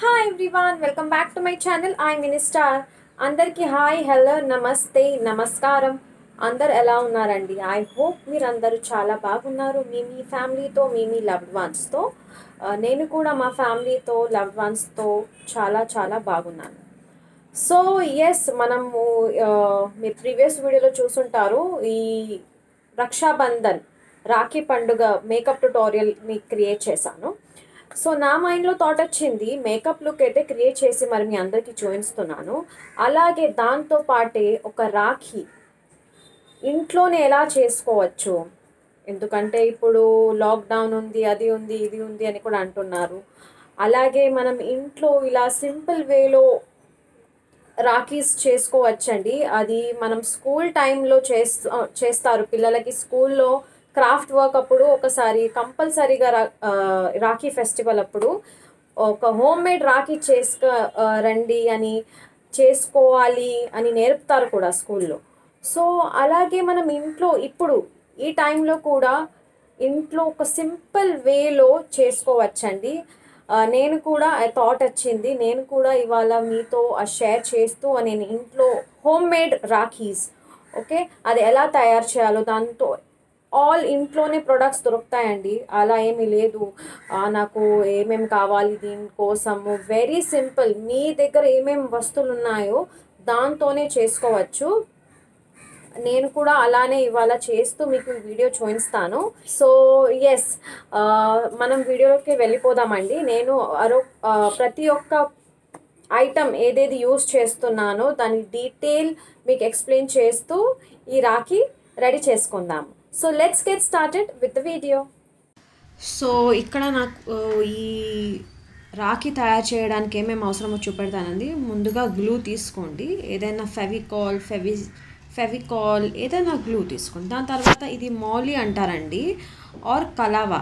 hi everyone welcome back to my channel I మినిస్టార్ అందరికీ hi hello నమస్తే నమస్కారం అందరు ఎలా ఉన్నారండి ఐ హోప్ మీరు అందరూ చాలా బాగున్నారు మీ మీ ఫ్యామిలీతో మీ మీ లవ్డ్ వన్స్తో నేను కూడా మా ఫ్యామిలీతో లవ్డ్ వన్స్తో చాలా చాలా బాగున్నాను సో ఎస్ మనము ఆ, మీరు ప్రీవియస్ వీడియోలో చూసుంటారు ఈ రక్షాబంధన్ రాఖీ పండుగ మేకప్ ట్యుటోరియల్ని క్రియేట్ చేశాను సో నా మైండ్లో థాట్ వచ్చింది మేకప్ లుక్ అయితే క్రియేట్ చేసి మరి మీ అందరికీ చూపిస్తున్నాను అలాగే దాంతో పాటే ఒక రాఖీ ఇంట్లోనే ఎలా చేసుకోవచ్చు ఎందుకంటే ఇప్పుడు లాక్డౌన్ ఉంది అది ఉంది ఇది ఉంది అని కూడా అంటున్నారు అలాగే మనం ఇంట్లో ఇలా సింపుల్ వేలో రాఖీస్ చేసుకోవచ్చండి అది మనం స్కూల్ టైంలో చేస్తా చేస్తారు పిల్లలకి స్కూల్లో క్రాఫ్ట్ వర్క్ అప్పుడు ఒకసారి కంపల్సరీగా రా ఆ, రాఖీ ఫెస్టివల్ అప్పుడు ఒక హోమ్ మేడ్ రాఖీ చేసుక ఆ, రండి అని చేసుకోవాలి అని నేర్పుతారు కూడా స్కూల్లో సో అలాగే మనం ఇంట్లో ఇప్పుడు ఈ టైంలో కూడా ఇంట్లో ఒక సింపుల్ వేలో చేసుకోవచ్చండి ఆ, నేను కూడా థాట్ వచ్చింది నేను కూడా ఇవాళ మీతో షేర్ చేస్తూ నేను ఇంట్లో హోమ్ మేడ్ రాఖీస్ ఓకే అది ఎలా తయారు చేయాలో దాంతో ఆల్ ఇంట్లోనే ప్రొడక్ట్స్ దొరుకుతాయండి అలా ఏమీ లేదు ఆ, నాకు ఏమేమి కావాలి దీనికోసము వెరీ సింపుల్ మీ దగ్గర ఏమేమి వస్తువులు ఉన్నాయో దాంతోనే చేసుకోవచ్చు నేను కూడా అలానే ఇవాళ చేస్తూ మీకు ఈ వీడియో చూపిస్తాను సో ఎస్ మనం వీడియోకి వెళ్ళిపోదామండి నేను అరో ఆ, ప్రతి ఒక్క ఐటమ్ ఏదేది యూస్ చేస్తున్నానో దాని డీటెయిల్ మీకు ఎక్స్ప్లెయిన్ చేస్తూ ఈ రాఖీ రెడీ చేసుకుందాం so let's get started with the video so ఇక్కడ నాకు ఆ, ఈ రాఖీ తయారు చేయడానికి ఏమేమి అవసరమో చూపెడతానండి ముందుగా గ్లూ తీసుకోండి ఏదైనా ఫెవికాల్ ఫెవి ఫెవికాల్ ఏదైనా గ్లూ తీసుకోండి దాని తర్వాత ఇది మౌలి అంటారండి ఆర్ కలావా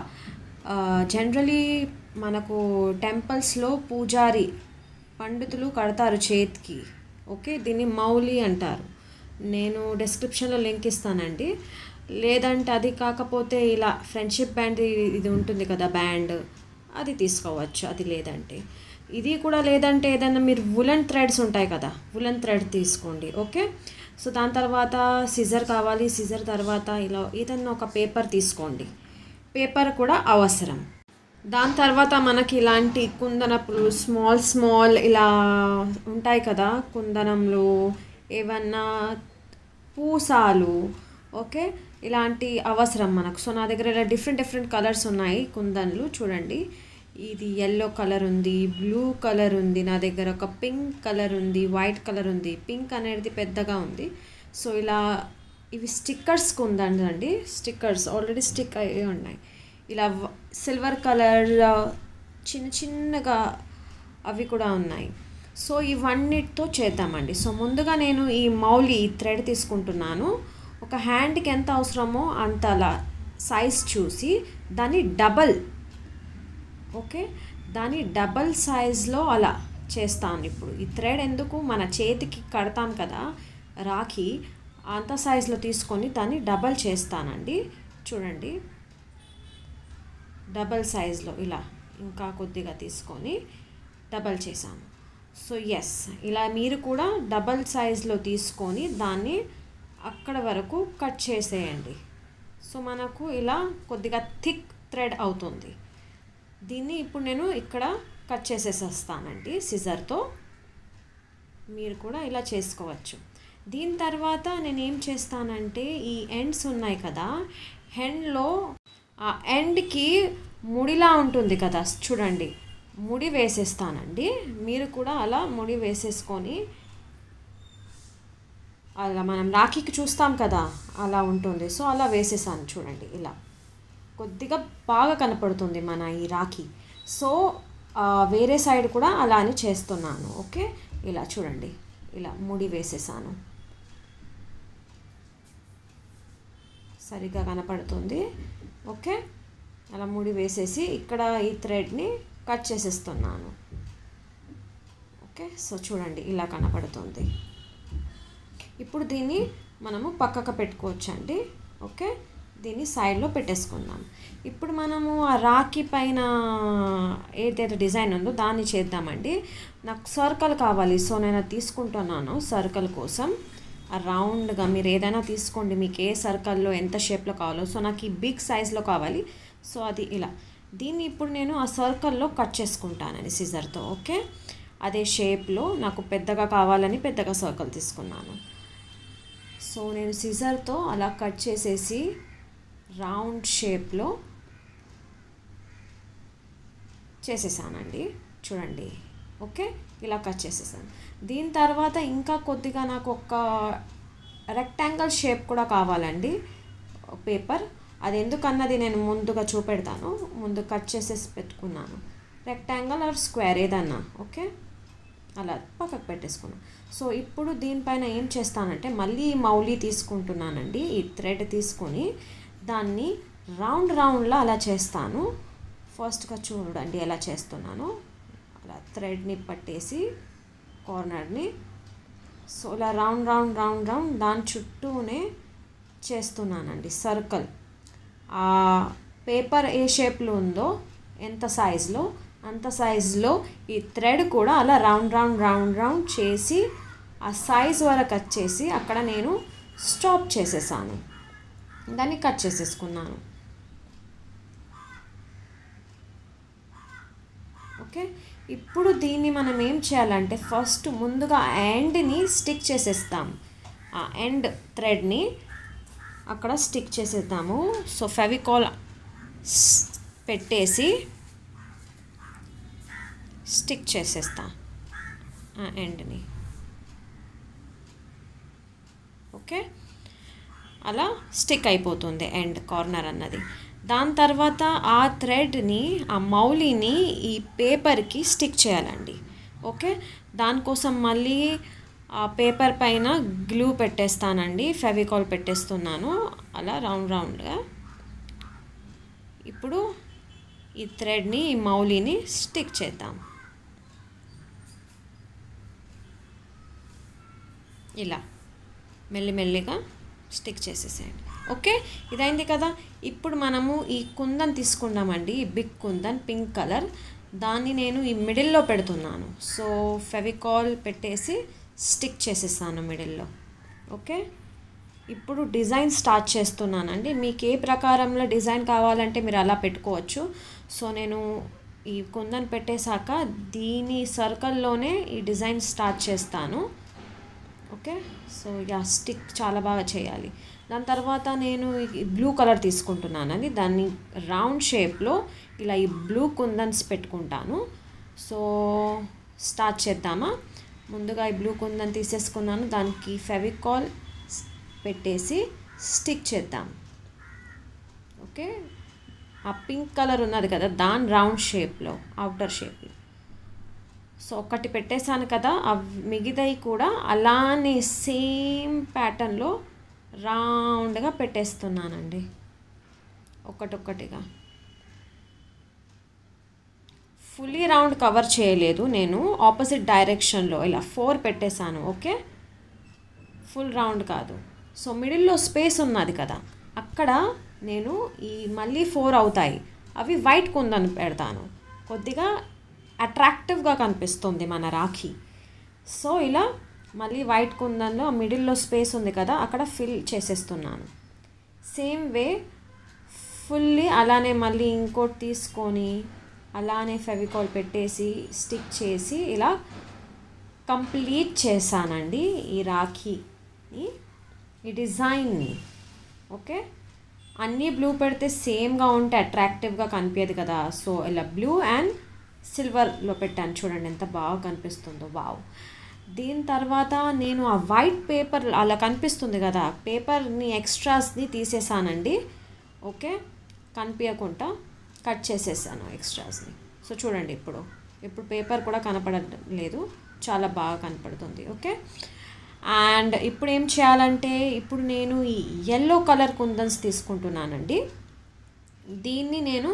జనరలీ మనకు టెంపుల్స్లో పూజారి పండితులు కడతారు చేతికి ఓకే దీన్ని మౌలి అంటారు నేను డిస్క్రిప్షన్లో లింక్ ఇస్తానండి లేదంటే అది కాకపోతే ఇలా ఫ్రెండ్షిప్ బ్యాండ్ ఇది ఉంటుంది కదా బ్యాండ్ అది తీసుకోవచ్చు అది లేదంటే ఇది కూడా లేదంటే ఏదైనా మీరు వులన్ థ్రెడ్స్ ఉంటాయి కదా వులన్ థ్రెడ్ తీసుకోండి ఓకే సో దాని తర్వాత సిజర్ కావాలి సిజర్ తర్వాత ఇలా ఏదైనా ఒక పేపర్ తీసుకోండి పేపర్ కూడా అవసరం దాని తర్వాత మనకి ఇలాంటి కుందనపులు స్మాల్ స్మాల్ ఇలా ఉంటాయి కదా కుందనంలో ఏమన్నా పూసాలు ఓకే ఇలాంటి అవసరం మనకు సో నా దగ్గర ఇలా డిఫరెంట్ డిఫరెంట్ కలర్స్ ఉన్నాయి కుందన్లు చూడండి ఇది ఎల్లో కలర్ ఉంది బ్లూ కలర్ ఉంది నా దగ్గర ఒక పింక్ కలర్ ఉంది వైట్ కలర్ ఉంది పింక్ అనేది పెద్దగా ఉంది సో ఇలా ఇవి స్టిక్కర్స్ కుందండి స్టిక్కర్స్ ఆల్రెడీ స్టిక్ అయ్యి ఉన్నాయి ఇలా సిల్వర్ కలర్ చిన్న చిన్నగా అవి కూడా ఉన్నాయి సో ఇవన్నిటితో చేద్దామండి సో ముందుగా నేను ఈ మౌలి ఈ థ్రెడ్ తీసుకుంటున్నాను ఒక హ్యాండ్కి ఎంత అవసరమో అంత అలా సైజ్ చూసి దాన్ని డబల్ ఓకే దాని డబల్ సైజ్లో అలా చేస్తాను ఇప్పుడు ఈ థ్రెడ్ ఎందుకు మన చేతికి కడతాం కదా రాఖీ అంత సైజులో తీసుకొని దాన్ని డబల్ చేస్తానండి చూడండి డబల్ సైజ్లో ఇలా ఇంకా కొద్దిగా తీసుకొని డబల్ చేశాను సో ఎస్ ఇలా మీరు కూడా డబల్ సైజ్లో తీసుకొని దాన్ని అక్కడ వరకు కట్ చేసేయండి సో మనకు ఇలా కొద్దిగా థిక్ థ్రెడ్ అవుతుంది దీన్ని ఇప్పుడు నేను ఇక్కడ కట్ చేసేసేస్తానండి సిజర్తో మీరు కూడా ఇలా చేసుకోవచ్చు దీని తర్వాత నేను ఏం చేస్తానంటే ఈ ఎండ్స్ ఉన్నాయి కదా హెండ్లో ఆ ఎండ్కి ముడిలా ఉంటుంది కదా చూడండి ముడి వేసేస్తానండి మీరు కూడా అలా ముడి వేసేసుకొని అలా మనం రాఖీకి చూస్తాం కదా అలా ఉంటుంది సో అలా వేసేసాను చూడండి ఇలా కొద్దిగా బాగా కనపడుతుంది మన ఈ రాఖీ సో ఆ, వేరే సైడ్ కూడా అలానే చేస్తున్నాను ఓకే ఇలా చూడండి ఇలా ముడి వేసేసాను సరిగ్గా కనపడుతుంది ఓకే అలా ముడి వేసేసి ఇక్కడ ఈ థ్రెడ్ని కట్ చేసేస్తున్నాను ఓకే సో చూడండి ఇలా కనపడుతుంది ఇప్పుడు దీన్ని మనము పక్కకు పెట్టుకోవచ్చండి ఓకే దీన్ని సైడ్లో పెట్టేసుకుందాం ఇప్పుడు మనము ఆ రాఖీ పైన ఏదైతే డిజైన్ ఉందో దాన్ని చేద్దామండి నాకు సర్కిల్ కావాలి సో నేను అది తీసుకుంటున్నాను సర్కిల్ కోసం ఆ రౌండ్గా మీరు ఏదైనా తీసుకోండి మీకు ఏ సర్కిల్లో ఎంత షేప్లో కావాలో సో నాకు ఈ బిగ్ సైజ్లో కావాలి సో అది ఇలా దీన్ని ఇప్పుడు నేను ఆ సర్కిల్లో కట్ చేసుకుంటానండి సిజర్తో ఓకే అదే షేప్లో నాకు పెద్దగా కావాలని పెద్దగా సర్కిల్ తీసుకున్నాను సో నేను సిజర్తో అలా కట్ చేసేసి రౌండ్ షేప్లో చేసేసానండి చూడండి ఓకే ఇలా కట్ చేసేసాను దీని తర్వాత ఇంకా కొద్దిగా నాకు ఒక రెక్టాంగిల్ షేప్ కూడా కావాలండి పేపర్ అది ఎందుకన్నది నేను ముందుగా చూపెడతాను ముందు కట్ చేసేసి పెట్టుకున్నాను రెక్టాంగిల్ ఆర్ స్క్వేర్ ఏదన్నా ఓకే అలా పక్కకు పెట్టేసుకున్నాను సో ఇప్పుడు దీనిపైన ఏం చేస్తానంటే మళ్ళీ ఈ మౌలి తీసుకుంటున్నానండి ఈ థ్రెడ్ తీసుకొని దాన్ని రౌండ్ రౌండ్లో అలా చేస్తాను ఫస్ట్గా చూడండి ఎలా చేస్తున్నాను అలా థ్రెడ్ని పట్టేసి కార్నర్ని సో ఇలా రౌండ్ రౌండ్ రౌండ్ రౌండ్ దాని చుట్టూనే చేస్తున్నానండి సర్కిల్ ఆ పేపర్ ఏ షేప్లో ఉందో ఎంత సైజులో అంత సైజులో ఈ థ్రెడ్ కూడా అలా రౌండ్ రౌండ్ రౌండ్ రౌండ్ చేసి ఆ సైజ్ వరకు కట్ చేసి అక్కడ నేను స్టాప్ చేసేసాను దాన్ని కట్ చేసేసుకున్నాను ఓకే ఇప్పుడు దీన్ని మనం ఏం చేయాలంటే ఫస్ట్ ముందుగా ఎండ్ని స్టిక్ చేసేస్తాం ఆ ఎండ్ థ్రెడ్ని అక్కడ స్టిక్ చేసేద్దాము సో ఫెవికాల్ పెట్టేసి స్టిక్ చేసేస్తా ఆ ఎండ్ని ఓకే అలా స్టిక్ అయిపోతుంది ఎండ్ కార్నర్ అన్నది దాని తర్వాత ఆ థ్రెడ్ని ఆ మౌలిని ఈ పేపర్కి స్టిక్ చేయాలండి ఓకే దానికోసం మళ్ళీ ఆ పేపర్ పైన గ్లూ పెట్టేస్తానండి ఫెవికాల్ పెట్టేస్తున్నాను అలా రౌండ్ రౌండ్గా ఇప్పుడు ఈ థ్రెడ్ని ఈ మౌలిని స్టిక్ చేద్దాం ఇలా మెల్లిమెల్లిగా స్టిక్ చేసేసేయండి ఓకే ఇదైంది కదా ఇప్పుడు మనము ఈ కుందన్ తీసుకున్నామండి ఈ బిగ్ కుందన్ పింక్ కలర్ దాన్ని నేను ఈ మిడిల్లో పెడుతున్నాను సో ఫెవికాల్ పెట్టేసి స్టిక్ చేసేసాను మిడిల్లో ఓకే ఇప్పుడు డిజైన్ స్టార్ట్ చేస్తున్నానండి మీకు ఏ ప్రకారంలో డిజైన్ కావాలంటే మీరు అలా పెట్టుకోవచ్చు సో నేను ఈ కుందన్ పెట్టేశాక దీని సర్కిల్లోనే ఈ డిజైన్ స్టార్ట్ చేస్తాను ఓకే సో యా స్టిక్ చాలా బాగా చేయాలి దాని తర్వాత నేను ఈ బ్లూ కలర్ తీసుకుంటున్నానండి దాన్ని రౌండ్ షేప్లో ఇలా ఈ బ్లూ కుందన్స్ పెట్టుకుంటాను సో స్టార్ట్ చేద్దామా ముందుగా ఈ బ్లూ కుందన్ తీసేసుకున్నాను దానికి ఫెవికాల్ పెట్టేసి స్టిక్ చేద్దాం ఓకే ఆ పింక్ కలర్ ఉన్నది కదా దాని రౌండ్ షేప్లో అవుటర్ షేప్లో సో ఒకటి పెట్టేశాను కదా ఆ మిగతాయి కూడా అలానే సేమ్ ప్యాటర్న్లో రౌండ్గా పెట్టేస్తున్నానండి ఒకటొక్కటిగా ఫుల్లీ రౌండ్ కవర్ చేయలేదు నేను ఆపోజిట్ డైరెక్షన్లో ఇలా ఫోర్ పెట్టేశాను ఓకే ఫుల్ రౌండ్ కాదు సో మిడిల్లో స్పేస్ ఉన్నది కదా అక్కడ నేను ఈ మళ్ళీ ఫోర్ అవుతాయి అవి వైట్ కుందని పెడతాను కొద్దిగా అట్రాక్టివ్గా కనిపిస్తుంది మన రాఖీ సో ఇలా మళ్ళీ వైట్ కుందన్లో మిడిల్లో స్పేస్ ఉంది కదా అక్కడ ఫిల్ చేసేస్తున్నాను సేమ్ వే ఫుల్లీ అలానే మళ్ళీ ఇంకోటి తీసుకొని అలానే ఫెవికాల్ పెట్టేసి స్టిక్ చేసి ఇలా కంప్లీట్ చేశానండి ఈ రాఖీని ఈ డిజైన్ని ఓకే అన్నీ బ్లూ పెడితే సేమ్గా ఉంటే అట్రాక్టివ్గా కనిపించదు కదా సో ఇలా బ్లూ అండ్ సిల్వర్లో పెట్టాను చూడండి ఎంత బాగా కనిపిస్తుందో వావ్ దీని తర్వాత నేను ఆ వైట్ పేపర్ అలా కనిపిస్తుంది కదా పేపర్ని ఎక్స్ట్రాస్ని తీసేసానండి ఓకే కనిపించకుండా కట్ చేసేసాను ఎక్స్ట్రాస్ని సో చూడండి ఇప్పుడు ఇప్పుడు పేపర్ కూడా కనపడడం లేదు చాలా బాగా కనపడుతుంది ఓకే అండ్ ఇప్పుడు ఏం చేయాలంటే ఇప్పుడు నేను ఈ ఎల్లో కలర్ కుందన్స్ తీసుకుంటున్నానండి దీన్ని నేను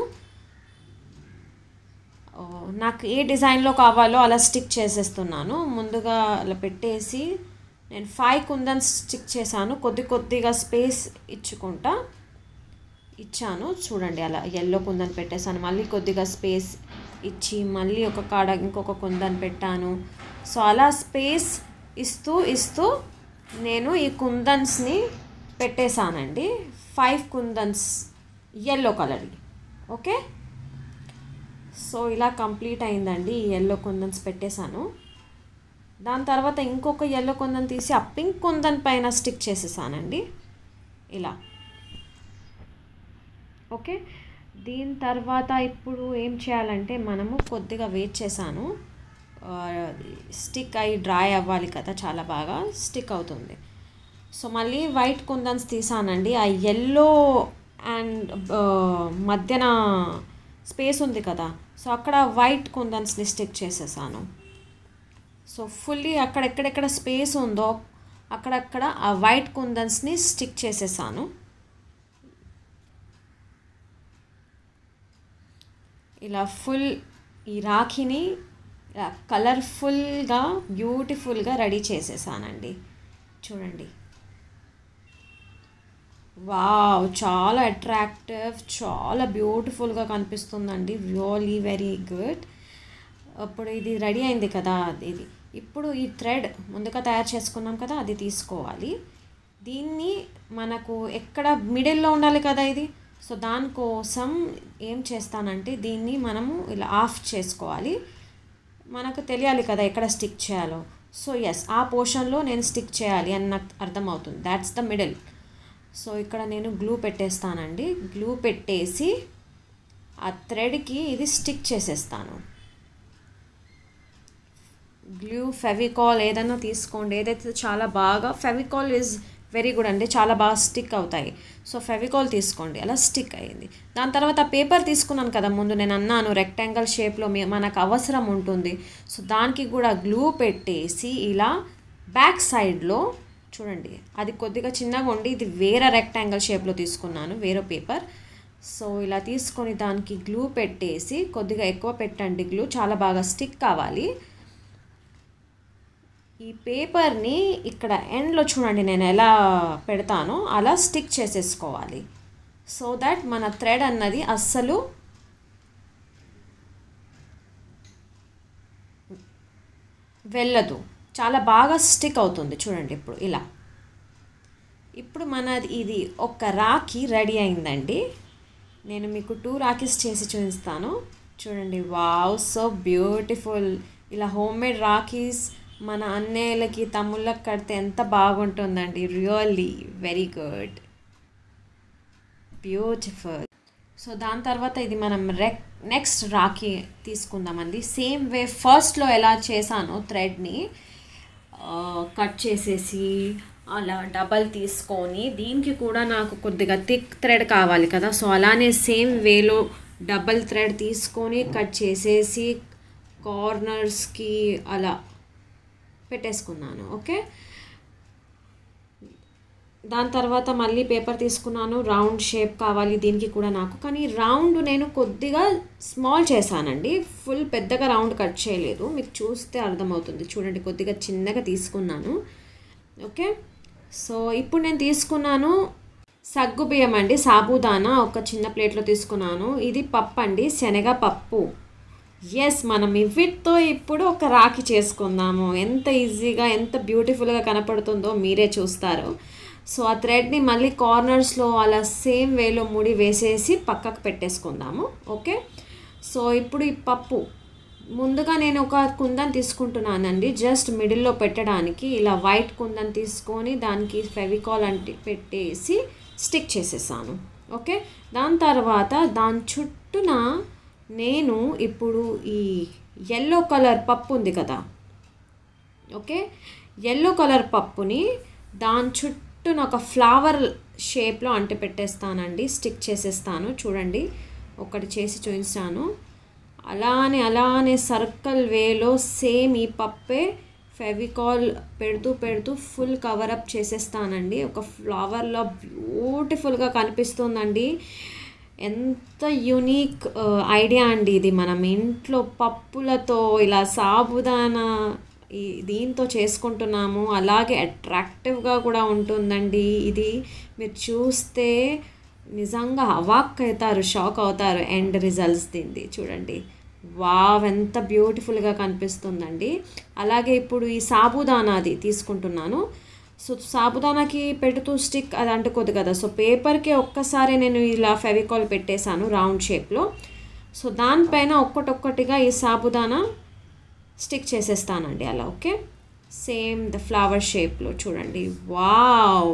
ఆ, నాకు ఏ డిజైన్లో కావాలో అలా స్టిక్ చేసేస్తున్నాను ముందుగా అలా పెట్టేసి నేను ఫైవ్ కుందన్స్ స్టిక్ చేశాను కొద్ది కొద్దిగా స్పేస్ ఇచ్చుకుంటా ఇచ్చాను చూడండి అలా ఎల్లో కుందని పెట్టేశాను మళ్ళీ కొద్దిగా స్పేస్ ఇచ్చి మళ్ళీ ఒక కాడ ఇంకొక కుందని పెట్టాను సో అలా స్పేస్ ఇస్తూ ఇస్తూ నేను ఈ కుందన్స్ని పెట్టేశానండి ఫైవ్ కుందన్స్ ఎల్లో కలర్వి ఓకే సో ఇలా కంప్లీట్ అయిందండి ఈ ఎల్లో కుందన్స్ పెట్టేశాను దాని తర్వాత ఇంకొక ఎల్లో కుందన్ తీసి ఆ పింక్ కుందన్ పైన స్టిక్ చేసేసానండి ఇలా ఓకే దీని తర్వాత ఇప్పుడు ఏం చేయాలంటే మనము కొద్దిగా వెయిట్ చేశాను స్టిక్ అయి డ్రై అవ్వాలి కదా చాలా బాగా స్టిక్ అవుతుంది సో మళ్ళీ వైట్ కుందన్స్ తీసానండి ఆ ఎల్లో అండ్ మధ్యన స్పేస్ ఉంది కదా సో అక్కడ వైట్ కుందన్స్ని స్టిక్ చేసేసాను సో ఫుల్లీ అక్కడ ఎక్కడెక్కడ స్పేస్ ఉందో అక్కడక్కడ ఆ వైట్ కుందన్స్ని స్టిక్ చేసేసాను ఇలా ఫుల్ ఈ రాఖీని కలర్ఫుల్గా బ్యూటిఫుల్గా రెడీ చేసేసానండి చూడండి వావ్ చాలా అట్రాక్టివ్ చాలా బ్యూటిఫుల్గా కనిపిస్తుందండి రియలీ వెరీ గుడ్ ఇప్పుడు ఇది రెడీ అయింది కదా ఇది ఇప్పుడు ఈ థ్రెడ్ ముందుగా తయారు చేసుకున్నాం కదా అది తీసుకోవాలి దీన్ని మనకు ఎక్కడ మిడిల్లో ఉండాలి కదా ఇది సో దానికోసం ఏం చేస్తానంటే దీన్ని మనము ఇలా ఆఫ్ చేసుకోవాలి మనకు తెలియాలి కదా ఎక్కడ స్టిక్ చేయాలో సో ఎస్ ఆ పోర్షన్లో నేను స్టిక్ చేయాలి అని నాకు అర్థమవుతుంది దాట్స్ ద మిడిల్ సో ఇక్కడ నేను గ్లూ పెట్టేస్తానండి గ్లూ పెట్టేసి ఆ థ్రెడ్కి ఇది స్టిక్ చేసేస్తాను గ్లూ ఫెవికాల్ ఏదైనా తీసుకోండి ఏదైతే చాలా బాగా ఫెవికాల్ ఈజ్ వెరీ గుడ్ అండి చాలా బాగా స్టిక్ అవుతాయి సో ఫెవికాల్ తీసుకోండి అలా స్టిక్ అయ్యింది దాని తర్వాత పేపర్ తీసుకున్నాను కదా ముందు నేను అన్నాను రెక్టాంగిల్ షేప్లో మనకు అవసరం ఉంటుంది సో దానికి కూడా గ్లూ పెట్టేసి ఇలా బ్యాక్ సైడ్లో చూడండి అది కొద్దిగా చిన్నగా ఉండి ఇది వేరే రెక్టాంగిల్ షేప్లో తీసుకున్నాను వేరే పేపర్ సో ఇలా తీసుకొని దానికి గ్లూ పెట్టేసి కొద్దిగా ఎక్కువ పెట్టండి గ్లూ చాలా బాగా స్టిక్ కావాలి ఈ పేపర్ని ఇక్కడ ఎండ్లో చూడండి నేను ఎలా పెడతానో అలా స్టిక్ చేసేసుకోవాలి సో దట్ మన థ్రెడ్ అన్నది అస్సలు వెళ్ళదు చాలా బాగా స్టిక్ అవుతుంది చూడండి ఇప్పుడు ఇలా ఇప్పుడు మనది ఇది ఒక రాఖీ రెడీ అయిందండి నేను మీకు టూ రాఖీస్ చేసి చూపిస్తాను చూడండి వావ్ సో బ్యూటిఫుల్ ఇలా హోమ్ మేడ్ రాఖీస్ మన అన్నయ్యలకి తమ్ముళ్ళకి కడితే ఎంత బాగుంటుందండి really very good beautiful so దాని తర్వాత ఇది మనం రెక్ నెక్స్ట్ రాఖీ తీసుకుందామండి సేమ్ వే ఫస్ట్లో ఎలా చేశానో థ్రెడ్ని కట్ చేసేసి అలా డబల్ తీసుకొని దీనికి కూడా నాకు కొద్దిగా థిక్ థ్రెడ్ కావాలి కదా సో అలానే సేమ్ వేలో డబల్ థ్రెడ్ తీసుకొని కట్ చేసేసి కార్నర్స్కి అలా పెట్టేసుకున్నాను ఓకే దాని తర్వాత మళ్ళీ పేపర్ తీసుకున్నాను రౌండ్ షేప్ కావాలి దీనికి కూడా నాకు కానీ రౌండ్ నేను కొద్దిగా స్మాల్ చేశానండి ఫుల్ పెద్దగా రౌండ్ కట్ చేయలేదు మీకు చూస్తే అర్థమవుతుంది చూడండి కొద్దిగా చిన్నగా తీసుకున్నాను ఓకే సో ఇప్పుడు నేను తీసుకున్నాను సగ్గు బియ్యం అండి సాబుదానా ఒక చిన్న ప్లేట్లో తీసుకున్నాను ఇది పప్పు అండి శనగ పప్పు ఎస్ మనం ఇవిటితో ఇప్పుడు ఒక రాఖీ చేసుకుందాము ఎంత ఈజీగా ఎంత బ్యూటిఫుల్గా కనపడుతుందో మీరే చూస్తారు సో ఆ థ్రెడ్ని మళ్ళీ కార్నర్స్లో అలా సేమ్ వేలో ముడి వేసేసి పక్కకు పెట్టేసుకుందాము ఓకే సో ఇప్పుడు ఈ పప్పు ముందుగా నేను ఒక కుందన్ తీసుకుంటున్నానండి జస్ట్ మిడిల్లో పెట్టడానికి ఇలా వైట్ కుందన్ తీసుకొని దానికి ఫెవికాల్ అంటి పెట్టేసి స్టిక్ చేసేసాను ఓకే దాని తర్వాత దాని చుట్టూన నేను ఇప్పుడు ఈ ఎల్లో కలర్ పప్పు ఉంది కదా ఓకే ఎల్లో కలర్ పప్పుని దాని చుట్టూన ఒక ఫ్లవర్ షేప్లో అంటి పెట్టేస్తానండి స్టిక్ చేసేస్తాను చూడండి ఒకటి చేసి చూపిస్తాను అలానే అలానే సర్కిల్ వేలో సేమ్ ఈ పప్పే ఫెవికాల్ పెడుతూ పెడుతూ ఫుల్ కవరప్ చేసేస్తానండి ఒక ఫ్లవర్లో బ్యూటిఫుల్గా కనిపిస్తుందండి ఎంత యునీక్ ఐడియా అండి ఇది మనం ఇంట్లో పప్పులతో ఇలా సాబుదానా ఈ దీంతో చేసుకుంటున్నాము అలాగే అట్రాక్టివ్గా కూడా ఉంటుందండి ఇది మీరు చూస్తే నిజంగా అవాక్ అవుతారు షాక్ అవుతారు ఎండ్ రిజల్ట్స్ దీన్ని చూడండి వావ్ ఎంత బ్యూటిఫుల్గా కనిపిస్తుందండి అలాగే ఇప్పుడు ఈ సాబుదానాది తీసుకుంటున్నాను సో సాబుదానాకి పెడుతూ స్టిక్ అది అంటుకోదు కదా సో పేపర్కి ఒక్కసారి నేను ఇలా ఫెవికాల్ పెట్టేశాను రౌండ్ షేప్లో సో దానిపైన ఒక్కటొక్కటిగా ఈ సాబుదానా స్టిక్ చేసేస్తానండి అలా ఓకే సేమ్ ద ఫ్లవర్ షేప్లో చూడండి వావ్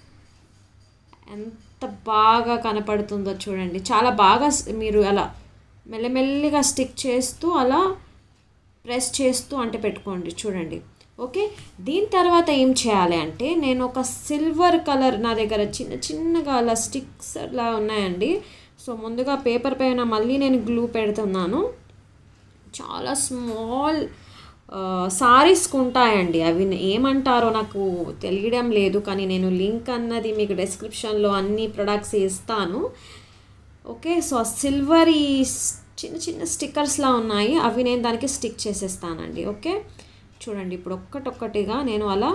ఎంత బాగా కనపడుతుందో చూడండి చాలా బాగా స్- మీరు అలా మెల్లమెల్లిగా స్టిక్ చేస్తూ అలా ప్రెస్ చేస్తూ అంటే పెట్టుకోండి చూడండి ఓకే దీని తర్వాత ఏం చేయాలి అంటే నేను ఒక సిల్వర్ కలర్ నా దగ్గర చిన్న చిన్నగా అలా స్టిక్స్ అలా ఉన్నాయండి సో ముందుగా పేపర్ పైన మళ్ళీ నేను గ్లూ పెడుతున్నాను చాలా స్మాల్ సారీస్కి ఉంటాయండి అవి ఏమంటారో నాకు తెలియడం లేదు కానీ నేను లింక్ అన్నది మీకు డిస్క్రిప్షన్లో అన్ని ప్రొడక్ట్స్ ఇస్తాను ఓకే సో సిల్వర్ ఈ స్- చిన్న చిన్న స్టిక్కర్స్లా ఉన్నాయి అవి నేను దానికి స్టిక్ చేసేస్తానండి ఓకే చూడండి ఇప్పుడు ఒక్కటొక్కటిగా నేను అలా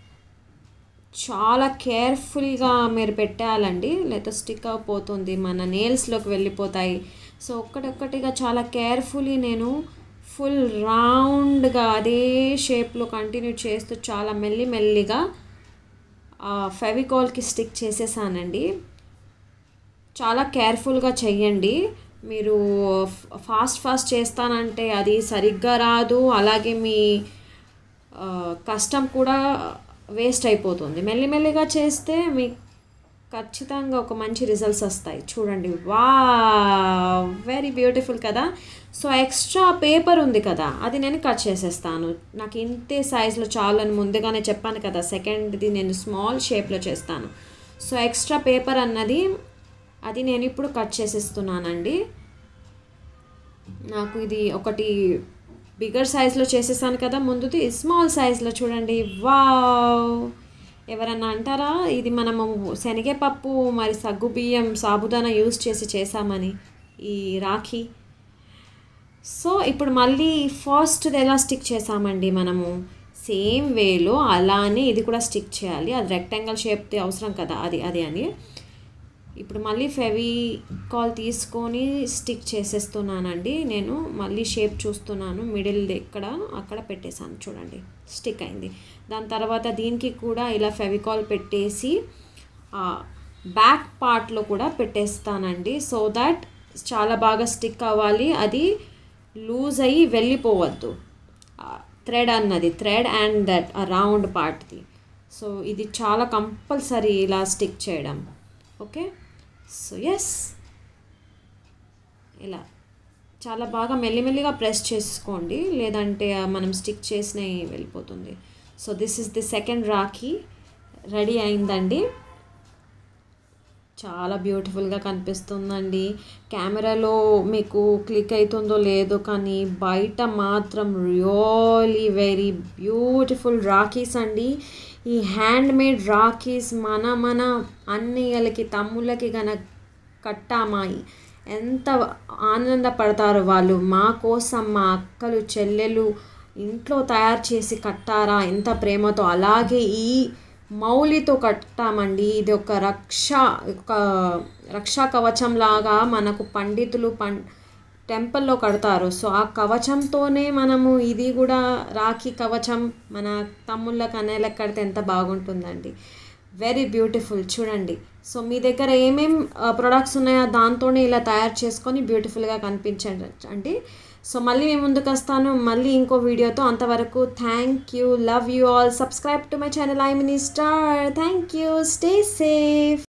చాలా కేర్ఫుల్గా మీరు పెట్టాలండి లేకపోతే స్టిక్ అయిపోతుంది మన నేల్స్లోకి వెళ్ళిపోతాయి సో ఒక్కటొక్కటిగా చాలా కేర్ఫుల్లీ నేను ఫుల్ రౌండ్గా అదే షేప్లో కంటిన్యూ చేస్తూ చాలా మెల్లి మెల్లిగా ఫెవికాల్కి స్టిక్ చేసేసానండి చాలా కేర్ఫుల్గా చెయ్యండి మీరు ఫ- ఫాస్ట్ ఫాస్ట్ చేస్తానంటే అది సరిగ్గా రాదు అలాగే మీ ఆ, కష్టం కూడా వేస్ట్ అయిపోతుంది మెల్లిమెల్లిగా చేస్తే మీకు ఖచ్చితంగా ఒక మంచి రిజల్ట్స్ వస్తాయి చూడండి వా వెరీ బ్యూటిఫుల్ కదా సో ఎక్స్ట్రా పేపర్ ఉంది కదా అది నేను కట్ చేసేస్తాను నాకు ఇంతే సైజులో చాలని ముందుగానే చెప్పాను కదా సెకండ్ది నేను స్మాల్ షేప్లో చేస్తాను సో ఎక్స్ట్రా పేపర్ అన్నది అది నేను ఇప్పుడు కట్ చేసేస్తున్నానండి నాకు ఇది ఒకటి బిగ్గర్ సైజ్లో చేసేసాను కదా ముందుది స్మాల్ సైజ్లో చూడండి వావ్ ఎవరన్నా అంటారా ఇది మనము శనగపప్పు మరి సగ్గు బియ్యం సాబుదానా యూస్ చేసి చేసామని ఈ రాఖీ సో ఇప్పుడు మళ్ళీ ఫస్ట్ ఎలా స్టిక్ చేసామండి మనము సేమ్ వేలో అలానే ఇది కూడా స్టిక్ చేయాలి అది రెక్టాంగిల్ షేప్ది అవసరం కదా అది అది అని ఇప్పుడు మళ్ళీ ఫెవికాల్ తీసుకొని స్టిక్ చేసేస్తున్నానండి నేను మళ్ళీ షేప్ చూస్తున్నాను మిడిల్ ఎక్కడ అక్కడ పెట్టేశాను చూడండి స్టిక్ అయింది దాని తర్వాత దీనికి కూడా ఇలా ఫెవికాల్ పెట్టేసి బ్యాక్ పార్ట్లో కూడా పెట్టేస్తానండి సో దట్ చాలా బాగా స్టిక్ అవ్వాలి అది లూజ్ అయ్యి వెళ్ళిపోవద్దు థ్రెడ్ అన్నది థ్రెడ్ అండ్ దట్ ఆ రౌండ్ పార్ట్ది సో ఇది చాలా కంపల్సరీ ఇలా స్టిక్ చేయడం ఓకే సో ఎస్ ఇలా చాలా బాగా మెల్లిమెల్లిగా ప్రెస్ చేసుకోండి లేదంటే ఆ మనం స్టిక్ చేసిన వెళ్ళిపోతుంది so this is the second rakhi ready అయిందండి చాలా బ్యూటిఫుల్గా కనిపిస్తుందండి కెమెరాలో మీకు క్లిక్ అవుతుందో లేదో కానీ బయట మాత్రం రియలీ వెరీ బ్యూటిఫుల్ రాఖీస్ అండి ఈ హ్యాండ్ మేడ్ రాఖీస్ మన మన అన్నయ్యలకి తమ్ముళ్ళకి గన కట్టామాయి ఎంత ఆనందపడతారు వాళ్ళు మా కోసం మా అక్కలు చెల్లెలు ఇంట్లో తయారు చేసి కట్టారా ఎంత ప్రేమతో అలాగే ఈ మౌలితో కట్టామండి ఇది ఒక రక్ష ఒక రక్షా కవచం లాగా మనకు పండితులు పం టెంపుల్లో కడతారు సో ఆ కవచంతోనే మనము ఇది కూడా రాఖీ కవచం మన తమ్ముళ్ళ కన్నయ్యలకు కడితే ఎంత బాగుంటుందండి వెరీ బ్యూటిఫుల్ చూడండి సో మీ దగ్గర ఏమేం ప్రొడక్ట్స్ ఉన్నాయో దాంతోనే ఇలా తయారు చేసుకొని బ్యూటిఫుల్గా కనిపించండి అండి సో మళ్ళీ మేము ముందుకు వస్తాను మళ్ళీ ఇంకో వీడియోతో అంతవరకు thank you love you all subscribe to my channel I minister thank you stay safe